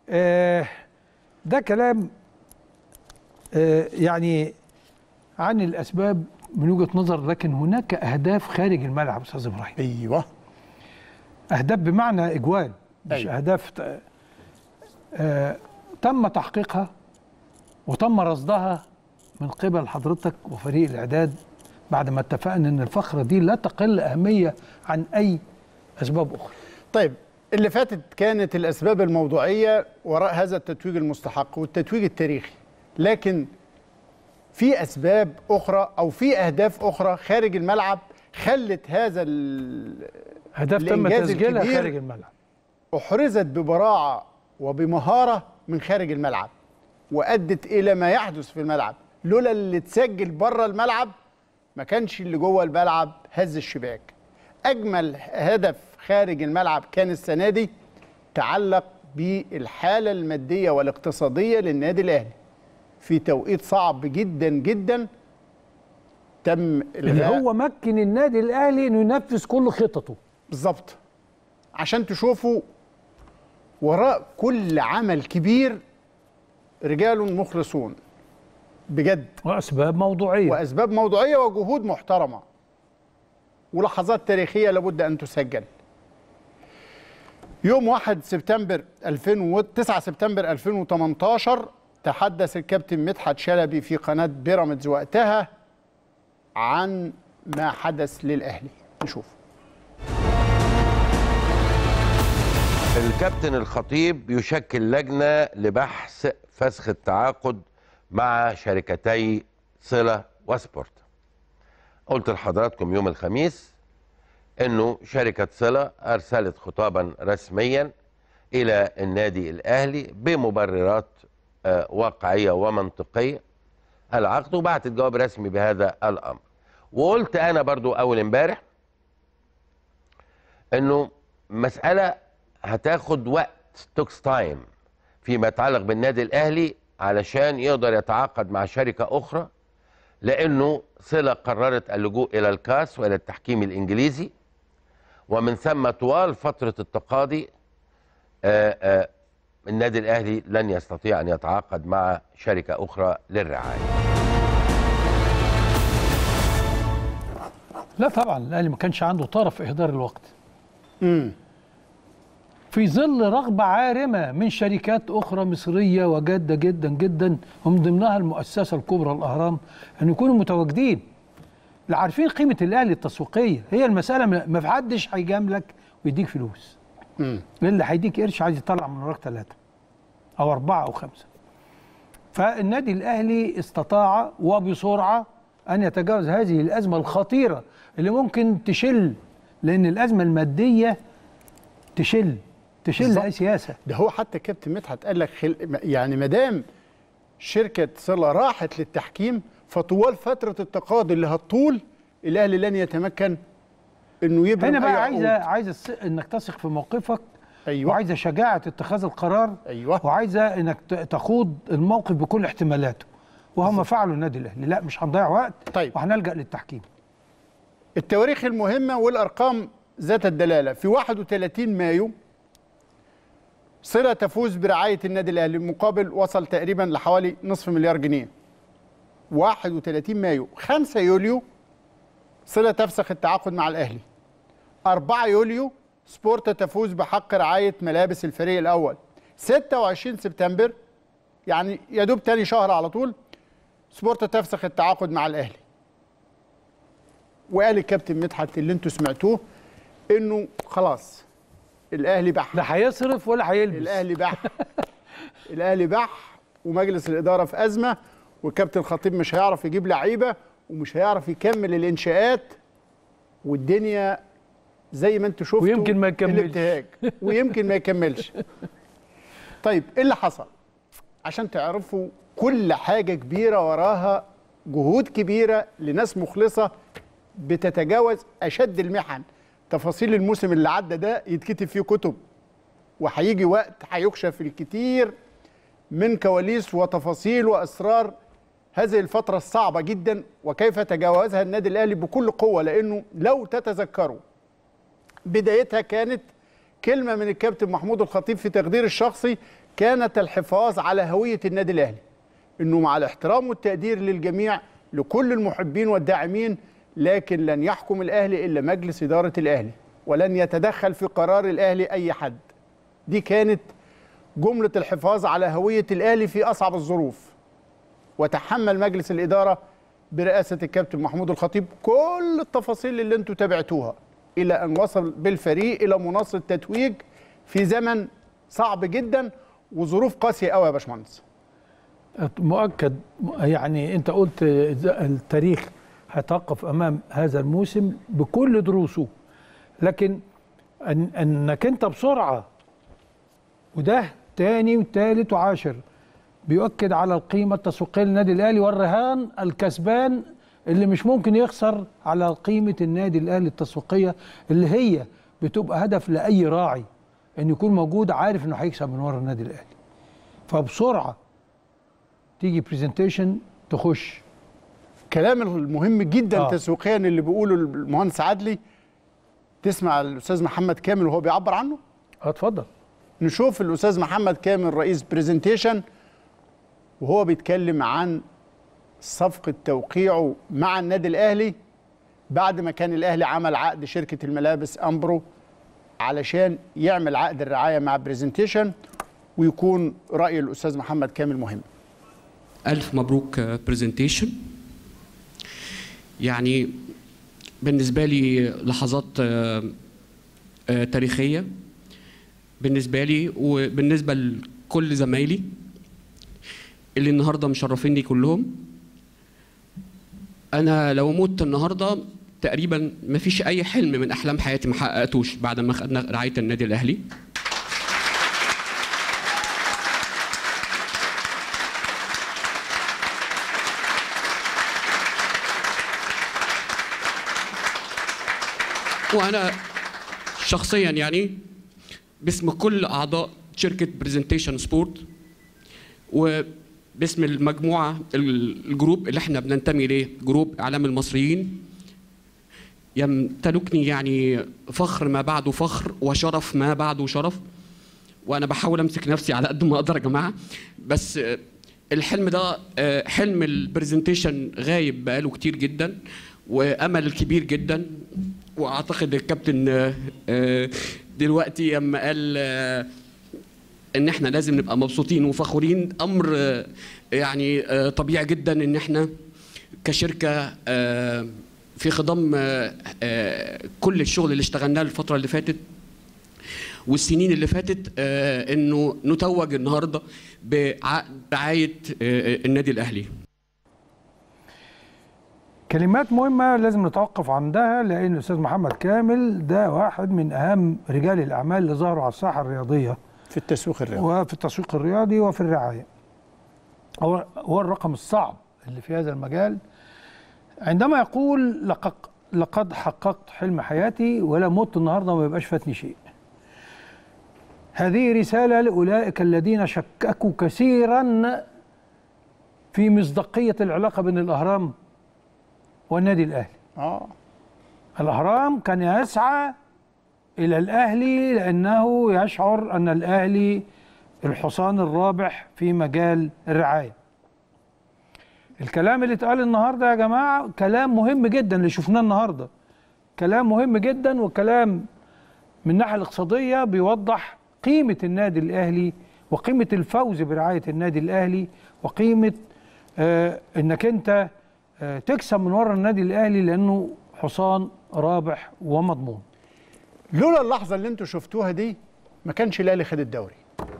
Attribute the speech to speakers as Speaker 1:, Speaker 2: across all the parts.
Speaker 1: آه ده كلام آه يعني عن الاسباب من وجهه نظر لكن هناك اهداف خارج الملعب استاذ ابراهيم
Speaker 2: ايوه
Speaker 1: اهداف بمعنى اجوال مش
Speaker 2: أيوة.
Speaker 1: اهداف ت- آه تم تحقيقها وتم رصدها من قبل حضرتك وفريق الاعداد بعد ما اتفقنا ان الفقره دي لا تقل اهميه عن اي اسباب اخرى
Speaker 2: طيب اللي فاتت كانت الاسباب الموضوعيه وراء هذا التتويج المستحق والتتويج التاريخي لكن في اسباب اخرى او في اهداف اخرى خارج الملعب خلت هذا ال-
Speaker 1: اهداف تم
Speaker 2: الإنجاز
Speaker 1: تسجيلها
Speaker 2: الكبير
Speaker 1: خارج الملعب
Speaker 2: احرزت ببراعه وبمهاره من خارج الملعب وادت الى ما يحدث في الملعب لولا اللي اتسجل بره الملعب ما كانش اللي جوه الملعب هز الشباك اجمل هدف خارج الملعب كان السنه دي تعلق بالحاله الماديه والاقتصاديه للنادي الاهلي في توقيت صعب جدا جدا تم
Speaker 1: اللي
Speaker 2: إلغاء
Speaker 1: هو مكن النادي الاهلي انه ينفذ كل خططه
Speaker 2: بالظبط عشان تشوفوا وراء كل عمل كبير رجال مخلصون بجد
Speaker 1: واسباب موضوعيه
Speaker 2: واسباب موضوعيه وجهود محترمه ولحظات تاريخيه لابد ان تسجل يوم 1 سبتمبر 2009 سبتمبر 2018 تحدث الكابتن مدحت شلبي في قناه بيراميدز وقتها عن ما حدث للاهلي نشوف
Speaker 3: الكابتن الخطيب يشكل لجنة لبحث فسخ التعاقد مع شركتي صلة وسبورت قلت لحضراتكم يوم الخميس انه شركة صلة ارسلت خطابا رسميا الى النادي الاهلي بمبررات آه، واقعية ومنطقية العقد وبعتت جواب رسمي بهذا الامر وقلت انا برضو اول امبارح انه مسألة هتاخد وقت توكس تايم فيما يتعلق بالنادي الاهلي علشان يقدر يتعاقد مع شركة اخرى لانه صلة قررت اللجوء الى الكاس والى التحكيم الانجليزي ومن ثم طوال فترة التقاضي آه، آه، النادي الاهلي لن يستطيع ان يتعاقد مع شركة اخرى للرعاية
Speaker 1: لا طبعا الاهلي ما كانش عنده طرف في اهدار الوقت
Speaker 2: امم
Speaker 1: في ظل رغبة عارمة من شركات أخرى مصرية وجادة جدا جدا ومن ضمنها المؤسسة الكبرى الأهرام أن يكونوا متواجدين اللي عارفين قيمة الأهلي التسويقية هي المسألة ما ما في حدش هيجاملك ويديك فلوس
Speaker 2: امم
Speaker 1: اللي هيديك قرش عايز يطلع من وراك ثلاثة أو أربعة أو خمسة فالنادي الأهلي استطاع وبسرعة أن يتجاوز هذه الأزمة الخطيرة اللي ممكن تشل لأن الأزمة المادية تشل تشل
Speaker 2: بالظبط.
Speaker 1: أي سياسة
Speaker 2: ده هو حتى كابتن مدحت قال لك خل... يعني ما دام شركه صله راحت للتحكيم فطوال فتره التقاضي اللي هتطول الاهلي لن يتمكن انه يبرم
Speaker 1: هنا
Speaker 2: أي
Speaker 1: بقى
Speaker 2: عقود.
Speaker 1: عايزة عايزة الس- إنك تثق في موقفك
Speaker 2: ايوه
Speaker 1: وعايزة شجاعة اتخاذ القرار
Speaker 2: ايوه
Speaker 1: وعايزة إنك ت- تخوض الموقف بكل احتمالاته وهم فعلوا النادي الأهلي لا مش هنضيع وقت
Speaker 2: طيب.
Speaker 1: وهنلجأ للتحكيم
Speaker 2: التواريخ المهمة والأرقام ذات الدلالة في 31 مايو صلة تفوز برعاية النادي الأهلي مقابل وصل تقريبا لحوالي نصف مليار جنيه 31 مايو 5 يوليو صلة تفسخ التعاقد مع الأهلي 4 يوليو سبورتا تفوز بحق رعاية ملابس الفريق الأول 26 سبتمبر يعني يا دوب تاني شهر على طول سبورتا تفسخ التعاقد مع الأهلي وقال الكابتن مدحت اللي انتوا سمعتوه انه خلاص الاهلي بح
Speaker 1: لا هيصرف ولا هيلبس
Speaker 2: الاهلي بح الاهلي بح ومجلس الاداره في ازمه والكابتن الخطيب مش هيعرف يجيب لعيبه ومش هيعرف يكمل الانشاءات والدنيا زي ما انتوا شفتوا
Speaker 1: ويمكن ما يكملش.
Speaker 2: الابتهاج ويمكن ما يكملش طيب ايه اللي حصل عشان تعرفوا كل حاجه كبيره وراها جهود كبيره لناس مخلصه بتتجاوز اشد المحن تفاصيل الموسم اللي عدى ده يتكتب فيه كتب وهيجي وقت هيكشف الكثير من كواليس وتفاصيل واسرار هذه الفتره الصعبه جدا وكيف تجاوزها النادي الاهلي بكل قوه لانه لو تتذكروا بدايتها كانت كلمه من الكابتن محمود الخطيب في تقدير الشخصي كانت الحفاظ على هويه النادي الاهلي انه مع الاحترام والتقدير للجميع لكل المحبين والداعمين لكن لن يحكم الاهلي الا مجلس اداره الاهلي ولن يتدخل في قرار الاهلي اي حد دي كانت جمله الحفاظ على هويه الاهلي في اصعب الظروف وتحمل مجلس الاداره برئاسه الكابتن محمود الخطيب كل التفاصيل اللي انتم تابعتوها الى ان وصل بالفريق الى مناصره تتويج في زمن صعب جدا وظروف قاسيه قوي يا باشمهندس
Speaker 1: مؤكد يعني انت قلت التاريخ هيتوقف امام هذا الموسم بكل دروسه لكن أن انك انت بسرعه وده تاني وتالت وعاشر بيؤكد على القيمه التسويقيه للنادي الاهلي والرهان الكسبان اللي مش ممكن يخسر على قيمه النادي الاهلي التسويقيه اللي هي بتبقى هدف لاي راعي ان يكون موجود عارف انه هيكسب من ورا النادي الاهلي فبسرعه تيجي برزنتيشن تخش
Speaker 2: كلام المهم جدا
Speaker 1: آه.
Speaker 2: آه. تسويقيا اللي بيقوله المهندس عدلي تسمع الاستاذ محمد كامل وهو بيعبر عنه
Speaker 1: اه اتفضل
Speaker 2: نشوف الاستاذ محمد كامل رئيس برزنتيشن وهو بيتكلم عن صفقه توقيعه مع النادي الاهلي بعد ما كان الاهلي عمل عقد شركه الملابس امبرو علشان يعمل عقد الرعايه مع برزنتيشن ويكون راي الاستاذ محمد كامل مهم
Speaker 4: ألف مبروك برزنتيشن يعني بالنسبة لي لحظات آه، آه، تاريخية بالنسبة لي وبالنسبة لكل زمايلي اللي النهاردة مشرفيني كلهم أنا لو مت النهاردة تقريبا مفيش أي حلم من أحلام حياتي ما حققتوش بعد ما خدنا رعاية النادي الأهلي وانا شخصيا يعني باسم كل اعضاء شركه برزنتيشن سبورت وباسم المجموعه الجروب اللي احنا بننتمي اليه جروب اعلام المصريين يمتلكني يعني فخر ما بعده فخر وشرف ما بعده شرف وانا بحاول امسك نفسي على قد ما اقدر يا جماعه بس آه، الحلم ده آه، حلم البرزنتيشن غايب بقاله كتير جدا وامل كبير جدا واعتقد الكابتن آه، آه، دلوقتي لما قال آه، ان احنا لازم نبقى مبسوطين وفخورين امر آه، يعني آه، طبيعي جدا ان احنا كشركه آه، في خضم آه، آه، كل الشغل اللي اشتغلناه الفتره اللي فاتت والسنين اللي فاتت آه، انه نتوج النهارده بعقد رعايه آه، النادي الاهلي
Speaker 1: كلمات مهمة لازم نتوقف عندها لأن الأستاذ محمد كامل ده واحد من أهم رجال الأعمال اللي ظهروا على الساحة الرياضية
Speaker 2: في التسويق الرياضي
Speaker 1: وفي التسويق الرياضي وفي الرعاية هو هو الرقم الصعب اللي في هذا المجال عندما يقول لقد لقد حققت حلم حياتي ولا مت النهارده وما يبقاش فاتني شيء هذه رسالة لأولئك الذين شككوا كثيرا في مصداقية العلاقة بين الأهرام والنادي الأهلي
Speaker 2: اه
Speaker 1: الأهرام كان يسعى إلى الأهلي لأنه يشعر أن الأهلي الحصان الرابح في مجال الرعاية الكلام اللي اتقال النهاردة يا جماعة كلام مهم جدا اللي شفناه النهاردة كلام مهم جدا وكلام من الناحية الاقتصادية بيوضح قيمة النادي الأهلي وقيمة الفوز برعاية النادي الأهلي وقيمة آه انك انت آه تكسب من ورا النادي الأهلي لأنه حصان رابح ومضمون
Speaker 2: لولا اللحظه اللي انتم شفتوها دي ما كانش الاهلي خد الدوري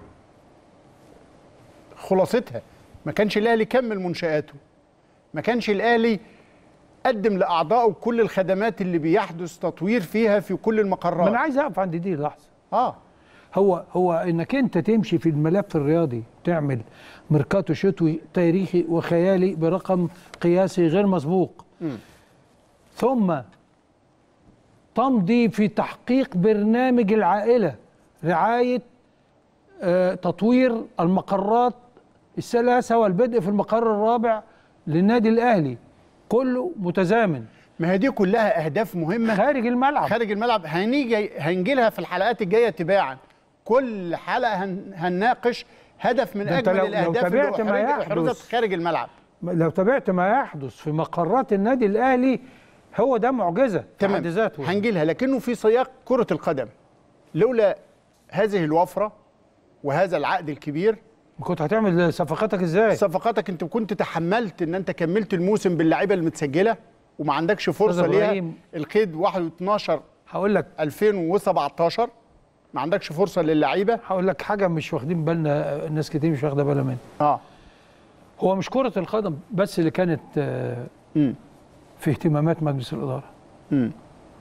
Speaker 2: خلاصتها ما كانش الاهلي كمل منشاته ما كانش الاهلي قدم لاعضائه كل الخدمات اللي بيحدث تطوير فيها في كل
Speaker 1: ما انا
Speaker 2: المقرات
Speaker 1: عايز اقف عند دي لحظه
Speaker 2: اه
Speaker 1: هو هو انك انت تمشي في الملف الرياضي تعمل ميركاتو شتوي تاريخي وخيالي برقم قياسي غير مسبوق ثم تمضي في تحقيق برنامج العائله رعايه آه، تطوير المقرات الثلاثه والبدء في المقر الرابع للنادي الاهلي كله متزامن
Speaker 2: ما هي دي كلها اهداف مهمه
Speaker 1: خارج الملعب
Speaker 2: خارج الملعب هنيجي هنجي لها في الحلقات الجايه تباعا كل حلقه هن... هنناقش هدف من
Speaker 1: ده أنت
Speaker 2: اجمل
Speaker 1: لو- لو
Speaker 2: الاهداف اللي
Speaker 1: تابعت ما
Speaker 2: أحرزت-
Speaker 1: يحدث.
Speaker 2: احرزت خارج الملعب
Speaker 1: لو تابعت ما يحدث في مقرات النادي الاهلي هو ده معجزه في
Speaker 2: تمام
Speaker 1: حد ذاته
Speaker 2: هنجيلها لكنه في سياق كره القدم لولا هذه الوفره وهذا العقد الكبير
Speaker 1: كنت هتعمل صفقاتك ازاي؟
Speaker 2: صفقاتك انت كنت تحملت ان انت كملت الموسم باللعيبه المتسجله وما عندكش فرصه
Speaker 1: أستاذ
Speaker 2: ليها
Speaker 1: إبراهيم.
Speaker 2: القيد 1 12
Speaker 1: هقول لك
Speaker 2: 2017 ما عندكش فرصه للعيبه
Speaker 1: هقول لك حاجه مش واخدين بالنا الناس كتير مش واخده بالها منها
Speaker 2: اه
Speaker 1: هو مش كره القدم بس اللي كانت آه،
Speaker 2: امم
Speaker 1: في اهتمامات مجلس الاداره
Speaker 2: امم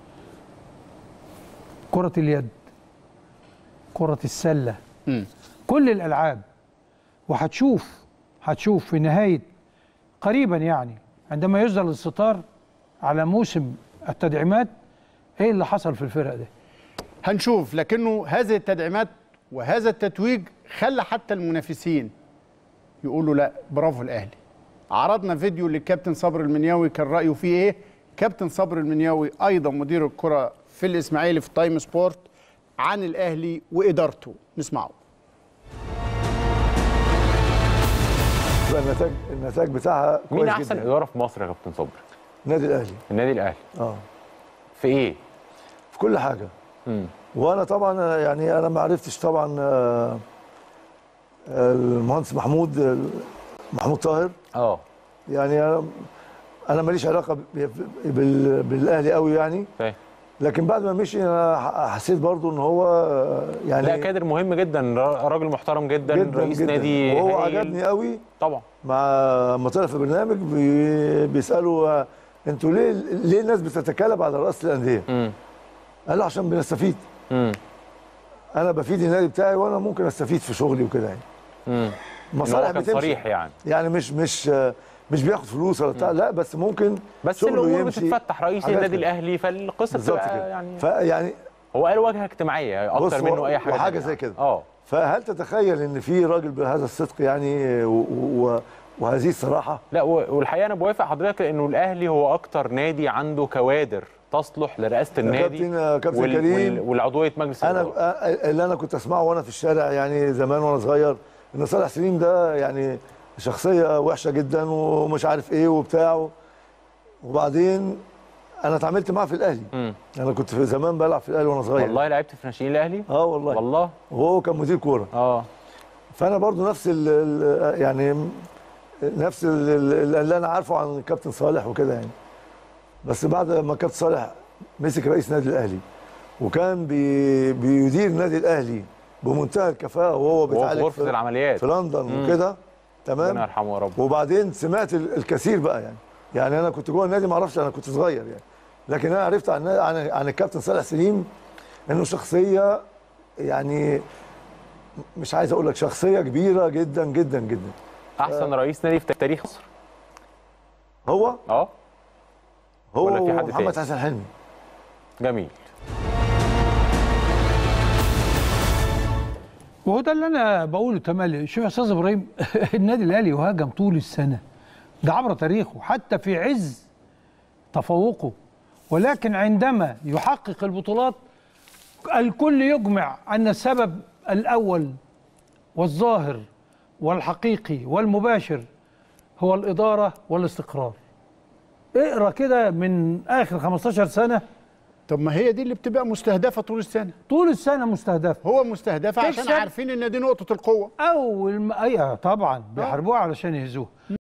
Speaker 1: كره اليد كره السله
Speaker 2: امم
Speaker 1: كل الالعاب وهتشوف هتشوف في نهايه قريبا يعني عندما ينزل الستار على موسم التدعيمات ايه اللي حصل في الفرق دي
Speaker 2: هنشوف لكنه هذه التدعيمات وهذا التتويج خلى حتى المنافسين يقولوا لا برافو الاهلي عرضنا فيديو للكابتن صبري المنياوي كان رايه فيه ايه كابتن صبري المنياوي ايضا مدير الكره في الاسماعيلي في تايم سبورت عن الاهلي وادارته نسمعه
Speaker 5: يبقى النتاج النتاج بتاعها كويس
Speaker 6: مين احسن
Speaker 5: جدا
Speaker 6: اداره في مصر يا كابتن صبري
Speaker 5: النادي الاهلي
Speaker 6: النادي الاهلي
Speaker 5: اه
Speaker 6: في ايه
Speaker 5: في كل حاجه
Speaker 6: مم.
Speaker 5: وانا طبعا يعني انا ما عرفتش طبعا آه، المهندس محمود آه، محمود طاهر
Speaker 6: اه
Speaker 5: يعني انا انا ماليش علاقه ب- بال- بالاهلي قوي يعني
Speaker 6: فاهم
Speaker 5: لكن بعد ما مشي انا ح- حسيت برضو ان هو آه، يعني
Speaker 6: لا كادر مهم جدا را- راجل محترم جدا,
Speaker 5: جدا
Speaker 6: رئيس
Speaker 5: جدا
Speaker 6: نادي
Speaker 5: وهو
Speaker 6: هايل.
Speaker 5: عجبني قوي
Speaker 6: طبعا
Speaker 5: مع ما طلع في برنامج بي- بيسالوا آه، انتوا ليه ليه الناس بتتكلم على رئاسه الانديه؟
Speaker 6: امم
Speaker 5: قالوا عشان بنستفيد
Speaker 6: امم
Speaker 5: انا بفيد النادي بتاعي وانا ممكن استفيد في شغلي وكده يعني
Speaker 6: امم
Speaker 5: مصالح
Speaker 6: كان
Speaker 5: بتمشي
Speaker 6: صريح يعني
Speaker 5: يعني مش مش آه، مش بياخد فلوس ولا بتاع لا بس ممكن
Speaker 6: بس
Speaker 5: شغله
Speaker 6: الامور
Speaker 5: يمشي.
Speaker 6: بتتفتح رئيس
Speaker 5: حاجات
Speaker 6: النادي
Speaker 5: كده.
Speaker 6: الاهلي فالقصه
Speaker 5: بالظبط
Speaker 6: بتبقى
Speaker 5: كده
Speaker 6: يعني
Speaker 5: فيعني
Speaker 6: هو قال واجهه اجتماعيه
Speaker 5: بص،
Speaker 6: اكتر منه
Speaker 5: و-
Speaker 6: اي حاجه
Speaker 5: وحاجة
Speaker 6: تانية.
Speaker 5: زي كده.
Speaker 6: اه
Speaker 5: فهل تتخيل ان في راجل بهذا الصدق يعني و و وهذه الصراحه
Speaker 6: لا و- والحقيقه انا بوافق حضرتك لانه الاهلي هو اكتر نادي عنده كوادر تصلح لرئاسه النادي
Speaker 5: كابتن- يا كابتن
Speaker 6: وال-
Speaker 5: كريم،
Speaker 6: وال- والعضويه مجلس
Speaker 5: انا
Speaker 6: الإدارة.
Speaker 5: آه، اللي انا كنت اسمعه وانا في الشارع يعني زمان وانا صغير ان صالح سليم ده يعني شخصيه وحشه جدا ومش عارف ايه وبتاع وبعدين انا اتعاملت معاه في الاهلي
Speaker 6: مم.
Speaker 5: انا كنت في زمان بلعب في الاهلي وانا صغير
Speaker 6: والله لعبت في ناشئين الاهلي
Speaker 5: اه والله
Speaker 6: والله
Speaker 5: وهو كان مدير كوره
Speaker 6: اه
Speaker 5: فانا برضو نفس ال ال يعني نفس ال- ال- اللي انا عارفه عن كابتن صالح وكده يعني بس بعد ما كابتن صالح مسك رئيس نادي الاهلي وكان بي بيدير النادي الاهلي بمنتهى الكفاءه وهو
Speaker 6: وهو في
Speaker 5: بيتعالج
Speaker 6: غرفه
Speaker 5: في,
Speaker 6: العمليات
Speaker 5: في لندن
Speaker 6: مم.
Speaker 5: وكده
Speaker 6: ربنا
Speaker 5: تمام
Speaker 6: يرحمه يا رب
Speaker 5: وبعدين سمعت ال- الكثير بقى يعني يعني انا كنت جوه النادي ما اعرفش انا كنت صغير يعني لكن انا عرفت عن عن, عن الكابتن صالح سليم انه شخصيه يعني مش عايز اقول لك شخصيه كبيره جدا جدا جدا
Speaker 6: احسن رئيس نادي في تاريخ مصر
Speaker 5: هو
Speaker 6: اه
Speaker 5: هو
Speaker 6: ولا في حد
Speaker 5: محمد
Speaker 6: تاني؟
Speaker 5: حسن حلمي
Speaker 6: جميل
Speaker 1: وهو ده اللي انا بقوله تملي شوف يا استاذ ابراهيم النادي الاهلي يهاجم طول السنه ده عبر تاريخه حتى في عز تفوقه ولكن عندما يحقق البطولات الكل يجمع ان السبب الاول والظاهر والحقيقي والمباشر هو الاداره والاستقرار اقرا كده من اخر 15 سنه
Speaker 2: طب ما هي دي اللي بتبقى مستهدفه طول السنه
Speaker 1: طول السنه مستهدفه
Speaker 2: هو مستهدفه عشان
Speaker 1: تكسب.
Speaker 2: عارفين ان دي نقطه القوه
Speaker 1: اول ما ايوه طبعا بيحاربوها علشان يهزوه